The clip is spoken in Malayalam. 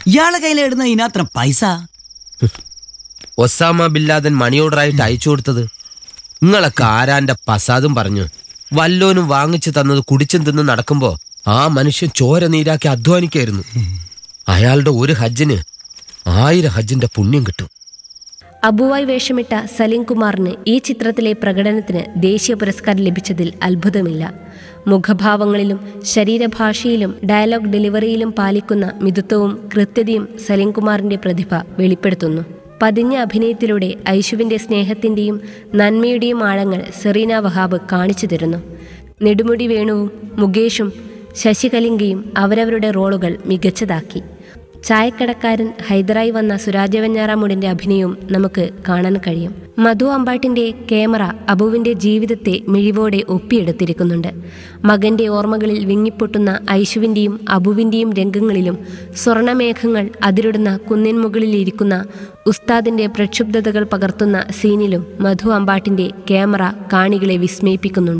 ഇയാളെ കയ്യിലിടുന്ന ഇതിനത്ര പൈസ ഒസാമ ബില്ലാദൻ മണി ഓർഡറായിട്ട് അയച്ചു കൊടുത്തത് നിങ്ങളൊക്കെ ആരാന്റെ പസാദും പറഞ്ഞു വല്ലോനും വാങ്ങിച്ചു തന്നത് കുടിച്ചും തിന്ന് നടക്കുമ്പോ ആ മനുഷ്യൻ ചോര നീരാക്കി അധ്വാനിക്കായിരുന്നു അയാളുടെ ഒരു ഹജ്ജിന് ആയിരം ഹജ്ജിന്റെ പുണ്യം കിട്ടും അബുവായി വേഷമിട്ട സലീം കുമാറിന് ഈ ചിത്രത്തിലെ പ്രകടനത്തിന് ദേശീയ പുരസ്കാരം ലഭിച്ചതിൽ അത്ഭുതമില്ല മുഖഭാവങ്ങളിലും ശരീരഭാഷയിലും ഡയലോഗ് ഡെലിവറിയിലും പാലിക്കുന്ന മിതുത്വവും കൃത്യതയും സലീം കുമാറിന്റെ പ്രതിഭ വെളിപ്പെടുത്തുന്നു പതിഞ്ഞ അഭിനയത്തിലൂടെ ഐശുവിന്റെ സ്നേഹത്തിന്റെയും നന്മയുടെയും ആഴങ്ങൾ സെറീന വഹാബ് കാണിച്ചു തരുന്നു നെടുമുടി വേണുവും മുകേഷും ശശികലിംഗയും അവരവരുടെ റോളുകൾ മികച്ചതാക്കി ചായക്കടക്കാരൻ ഹൈദരായി വന്ന സുരാജ വെഞ്ഞാറാമുടിന്റെ അഭിനയവും നമുക്ക് കാണാൻ കഴിയും മധു അമ്പാട്ടിന്റെ ക്യാമറ അബുവിന്റെ ജീവിതത്തെ മിഴിവോടെ ഒപ്പിയെടുത്തിരിക്കുന്നുണ്ട് മകന്റെ ഓർമ്മകളിൽ വിങ്ങിപ്പൊട്ടുന്ന ഐശുവിന്റെയും അബുവിന്റെയും രംഗങ്ങളിലും സ്വർണമേഘങ്ങൾ അതിരിടുന്ന കുന്നിൻ മുകളിൽ ഇരിക്കുന്ന ഉസ്താദിന്റെ പ്രക്ഷുബ്ധതകൾ പകർത്തുന്ന സീനിലും മധു അമ്പാട്ടിന്റെ ക്യാമറ കാണികളെ വിസ്മയിപ്പിക്കുന്നുണ്ട്